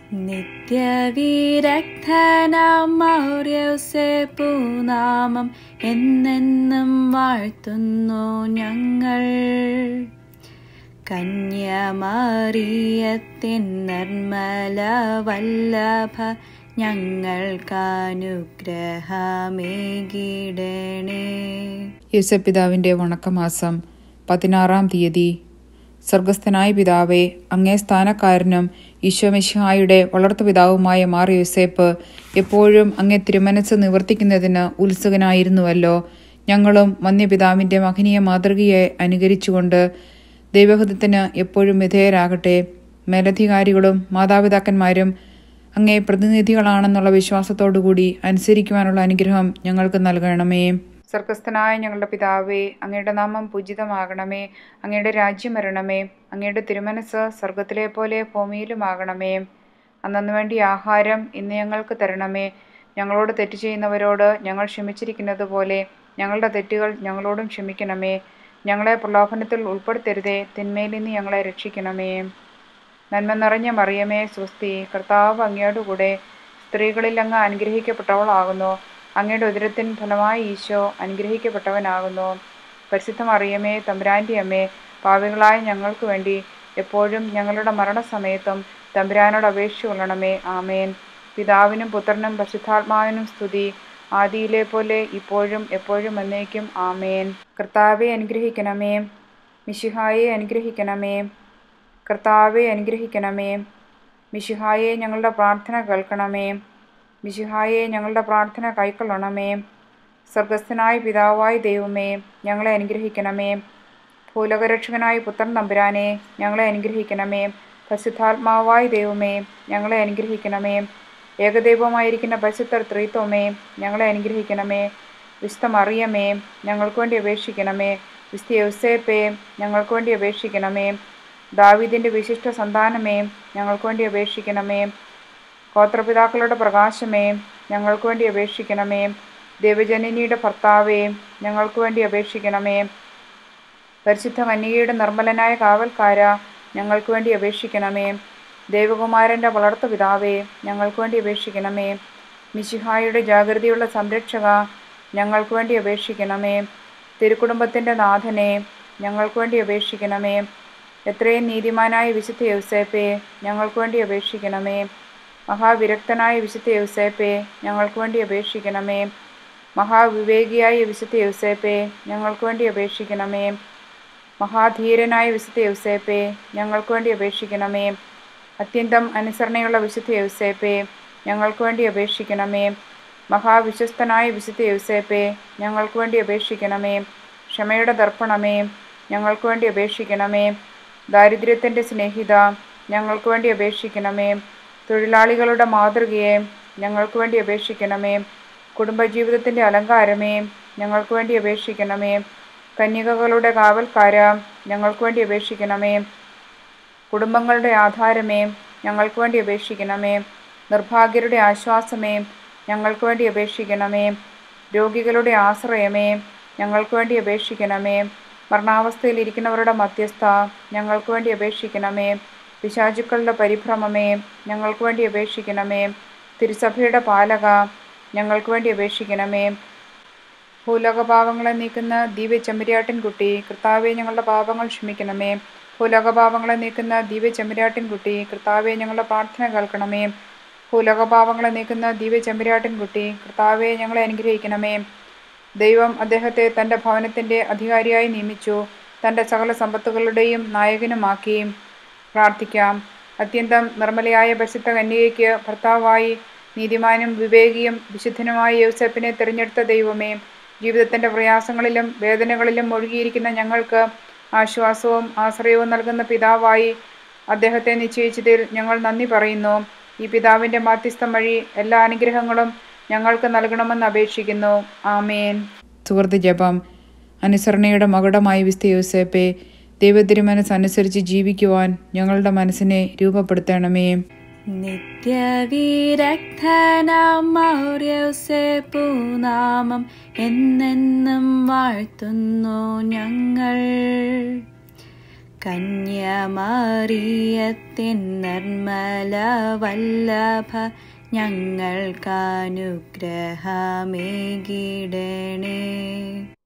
നിത്യവിരക്തനാം മൗര്യസെ പൂനാമം എന്നെന്നും വാഴ്ത്തുന്നു ഞങ്ങൾ കന്യമറിയത്തിൻ നിർമ്മല വല്ലഭ ഞങ്ങൾക്കനുഗ്രഹമേകിടണേ യേശപ്പിതാവിൻ്റെ വണക്കമാസം പതിനാറാം തീയതി സ്വർഗസ്ഥനായ പിതാവേ അങ്ങേ സ്ഥാനക്കാരനും ഈശോമിശിഹായുടെ വളർത്തുപിതാവുമായ മാർ യോസേപ്പ് എപ്പോഴും അങ്ങേ തിരുമനസ് നിവർത്തിക്കുന്നതിന് ഉത്സുകനായിരുന്നുവല്ലോ ഞങ്ങളും വന്യപിതാവിൻ്റെ മഹനീയ മാതൃകയെ അനുകരിച്ചുകൊണ്ട് ദൈവഹിതത്തിന് എപ്പോഴും വിധേയരാകട്ടെ മേലധികാരികളും മാതാപിതാക്കന്മാരും അങ്ങേ പ്രതിനിധികളാണെന്നുള്ള വിശ്വാസത്തോടുകൂടി അനുസരിക്കുവാനുള്ള അനുഗ്രഹം ഞങ്ങൾക്ക് നൽകണമേ സ്വർഗസ്ഥനായ ഞങ്ങളുടെ പിതാവേ അങ്ങയുടെ നാമം പൂജിതമാകണമേ അങ്ങയുടെ രാജ്യം വരണമേ അങ്ങയുടെ തിരുമനസ് സ്വർഗത്തിലെ പോലെ ഭൂമിയിലുമാകണമേ അന്നു വേണ്ടി ആഹാരം ഇന്ന് ഞങ്ങൾക്ക് തരണമേ ഞങ്ങളോട് തെറ്റ് ചെയ്യുന്നവരോട് ഞങ്ങൾ ക്ഷമിച്ചിരിക്കുന്നത് പോലെ ഞങ്ങളുടെ തെറ്റുകൾ ഞങ്ങളോടും ക്ഷമിക്കണമേ ഞങ്ങളെ പ്രലോഭനത്തിൽ ഉൾപ്പെടുത്തരുതേ തിന്മയിൽ നിന്ന് ഞങ്ങളെ രക്ഷിക്കണമേ നന്മ നിറഞ്ഞ മറിയമേ സ്വസ്തി കർത്താവ് അങ്ങയോടുകൂടെ സ്ത്രീകളിൽ അങ്ങ് അനുഗ്രഹിക്കപ്പെട്ടവളാകുന്നു അങ്ങയുടെ ഉദരത്തിൻ ഫലമായി ഈശോ അനുഗ്രഹിക്കപ്പെട്ടവനാകുന്നു പരിശുദ്ധ മറിയമേ തമ്പുരാൻ്റെ അമ്മേ പാവികളായ ഞങ്ങൾക്ക് വേണ്ടി എപ്പോഴും ഞങ്ങളുടെ മരണസമയത്തും തമ്പുരാനോട് അപേക്ഷ കൊള്ളണമേ ആമേൻ പിതാവിനും പുത്രനും പരിശുദ്ധാത്മാവിനും സ്തുതി ആദിയിലെ പോലെ ഇപ്പോഴും എപ്പോഴും എന്നേക്കും ആമേൻ കർത്താവെ അനുഗ്രഹിക്കണമേ മിശിഹായെ അനുഗ്രഹിക്കണമേ കർത്താവെ അനുഗ്രഹിക്കണമേ മിശിഹായെ ഞങ്ങളുടെ പ്രാർത്ഥന കേൾക്കണമേ മിശിഹായെ ഞങ്ങളുടെ പ്രാർത്ഥന കൈക്കൊള്ളണമേ സ്വർഗസ്ഥനായ പിതാവായ ദൈവമേ ഞങ്ങളെ അനുഗ്രഹിക്കണമേ ഭൂലോകരക്ഷകനായ പുത്രൻ തമ്പുരാനെ ഞങ്ങളെ അനുഗ്രഹിക്കണമേ പരിശുദ്ധാത്മാവായ ദൈവമേ ഞങ്ങളെ അനുഗ്രഹിക്കണമേ ഏകദൈവമായിരിക്കുന്ന പരിശുദ്ധ ത്രിത്വമേ ഞങ്ങളെ അനുഗ്രഹിക്കണമേ വിശുദ്ധ മറിയമേ ഞങ്ങൾക്ക് വേണ്ടി അപേക്ഷിക്കണമേ വിശുദ്ധ യൗസേപ്പേ ഞങ്ങൾക്ക് വേണ്ടി അപേക്ഷിക്കണമേ ദാവീദിൻ്റെ വിശിഷ്ട സന്താനമേ ഞങ്ങൾക്ക് വേണ്ടി അപേക്ഷിക്കണമേ ഗോത്രപിതാക്കളുടെ പ്രകാശമേ ഞങ്ങൾക്ക് വേണ്ടി അപേക്ഷിക്കണമേ ദേവജനനിയുടെ ഭർത്താവേ ഞങ്ങൾക്ക് വേണ്ടി അപേക്ഷിക്കണമേ പരിശുദ്ധ കന്യകയുടെ നിർമ്മലനായ കാവൽക്കാര ഞങ്ങൾക്ക് വേണ്ടി അപേക്ഷിക്കണമേ ദേവകുമാരൻ്റെ വളർത്തു പിതാവേ ഞങ്ങൾക്ക് വേണ്ടി അപേക്ഷിക്കണമേ മിശിഹായുടെ ജാഗ്രതയുള്ള സംരക്ഷക ഞങ്ങൾക്ക് വേണ്ടി അപേക്ഷിക്കണമേ തിരുക്കുടുംബത്തിൻ്റെ നാഥനെ ഞങ്ങൾക്ക് വേണ്ടി അപേക്ഷിക്കണമേ എത്രയും നീതിമാനായ വിശുദ്ധ യൗസേപ്പെ ഞങ്ങൾക്ക് വേണ്ടി അപേക്ഷിക്കണമേ മഹാവിരക്തനായ വിശുദ്ധ യൗസേപ്പെ ഞങ്ങൾക്ക് വേണ്ടി അപേക്ഷിക്കണമേ മഹാവിവേകിയായ വിശുദ്ധ യൗസേപ്പെ ഞങ്ങൾക്ക് വേണ്ടി അപേക്ഷിക്കണമേ മഹാധീരനായ വിശുദ്ധ യൗസേപ്പെ ഞങ്ങൾക്ക് വേണ്ടി അപേക്ഷിക്കണമേ അത്യന്തം അനുസരണയുള്ള വിശുദ്ധ യൗസേപ്പെ ഞങ്ങൾക്ക് വേണ്ടി അപേക്ഷിക്കണമേ മഹാവിശ്വസ്തനായ വിശുദ്ധ യൗസേപ്പെ ഞങ്ങൾക്ക് വേണ്ടി അപേക്ഷിക്കണമേ ക്ഷമയുടെ ദർപ്പണമേ ഞങ്ങൾക്ക് വേണ്ടി അപേക്ഷിക്കണമേ ദാരിദ്ര്യത്തിൻ്റെ സ്നേഹിത ഞങ്ങൾക്ക് വേണ്ടി അപേക്ഷിക്കണമേ തൊഴിലാളികളുടെ മാതൃകയെ ഞങ്ങൾക്ക് വേണ്ടി അപേക്ഷിക്കണമേ കുടുംബജീവിതത്തിൻ്റെ അലങ്കാരമേ ഞങ്ങൾക്ക് വേണ്ടി അപേക്ഷിക്കണമേ കന്യകകളുടെ കാവൽക്കാര ഞങ്ങൾക്ക് വേണ്ടി അപേക്ഷിക്കണമേ കുടുംബങ്ങളുടെ ആധാരമേ ഞങ്ങൾക്ക് വേണ്ടി അപേക്ഷിക്കണമേ നിർഭാഗ്യരുടെ ആശ്വാസമേ ഞങ്ങൾക്ക് വേണ്ടി അപേക്ഷിക്കണമേ രോഗികളുടെ ആശ്രയമേ ഞങ്ങൾക്ക് വേണ്ടി അപേക്ഷിക്കണമേ മരണാവസ്ഥയിലിരിക്കുന്നവരുടെ മധ്യസ്ഥ ഞങ്ങൾക്ക് വേണ്ടി അപേക്ഷിക്കണമേ പിശാചുക്കളുടെ പരിഭ്രമമേ ഞങ്ങൾക്ക് വേണ്ടി അപേക്ഷിക്കണമേ തിരുസഭയുടെ പാലക ഞങ്ങൾക്ക് വേണ്ടി അപേക്ഷിക്കണമേ ഭൂലോകപാപങ്ങളെ നീക്കുന്ന ദിവ്യ ചെമ്മരിയാട്ടിൻ കുട്ടി കർത്താവെ ഞങ്ങളുടെ പാപങ്ങൾ ക്ഷമിക്കണമേ ഭൂലോകപാപങ്ങളെ നീക്കുന്ന ദിവ്യ ചെമ്മരിയാട്ടിൻ കുട്ടി കർത്താവെ ഞങ്ങളുടെ പ്രാർത്ഥന കേൾക്കണമേ ഭൂലോകപാപങ്ങളെ നീക്കുന്ന ദിവ്യ ചെമ്മരിയാട്ടിൻ കുട്ടി കർത്താവെ ഞങ്ങളെ അനുഗ്രഹിക്കണമേ ദൈവം അദ്ദേഹത്തെ തൻ്റെ ഭവനത്തിൻ്റെ അധികാരിയായി നിയമിച്ചു തൻ്റെ സകല സമ്പത്തുകളുടെയും നായകനുമാക്കി പ്രാർത്ഥിക്കാം അത്യന്തം നിർമ്മലയായ പരിശുദ്ധ കന്യകയ്ക്ക് ഭർത്താവായി നീതിമാനും വിവേകിയും വിശുദ്ധനുമായ യോസെപ്പിനെ തിരഞ്ഞെടുത്ത ദൈവമേ ജീവിതത്തിൻ്റെ പ്രയാസങ്ങളിലും വേദനകളിലും ഒഴുകിയിരിക്കുന്ന ഞങ്ങൾക്ക് ആശ്വാസവും ആശ്രയവും നൽകുന്ന പിതാവായി അദ്ദേഹത്തെ നിശ്ചയിച്ചതിൽ ഞങ്ങൾ നന്ദി പറയുന്നു ഈ പിതാവിൻ്റെ മാധ്യസ്ഥം വഴി എല്ലാ അനുഗ്രഹങ്ങളും ഞങ്ങൾക്ക് നൽകണമെന്ന് അപേക്ഷിക്കുന്നു ആമേൻ സുഹൃത്ത് ജപം അനുസരണയുടെ മകുടമായ വിസ്ത യോസേപ്പെ ദൈവത്തിരുമനസ് അനുസരിച്ച് ജീവിക്കുവാൻ ഞങ്ങളുടെ മനസ്സിനെ രൂപപ്പെടുത്തണമേ നിത്യവിരക്തനാം മൗര്യസെ പൂനാമം എന്നെന്നും വാഴ്ത്തുന്നു ഞങ്ങൾ കന്യമറിയത്തിൻ നിർമ്മല വല്ലഭ ഞങ്ങൾക്കനുഗ്രഹമേകിടണേ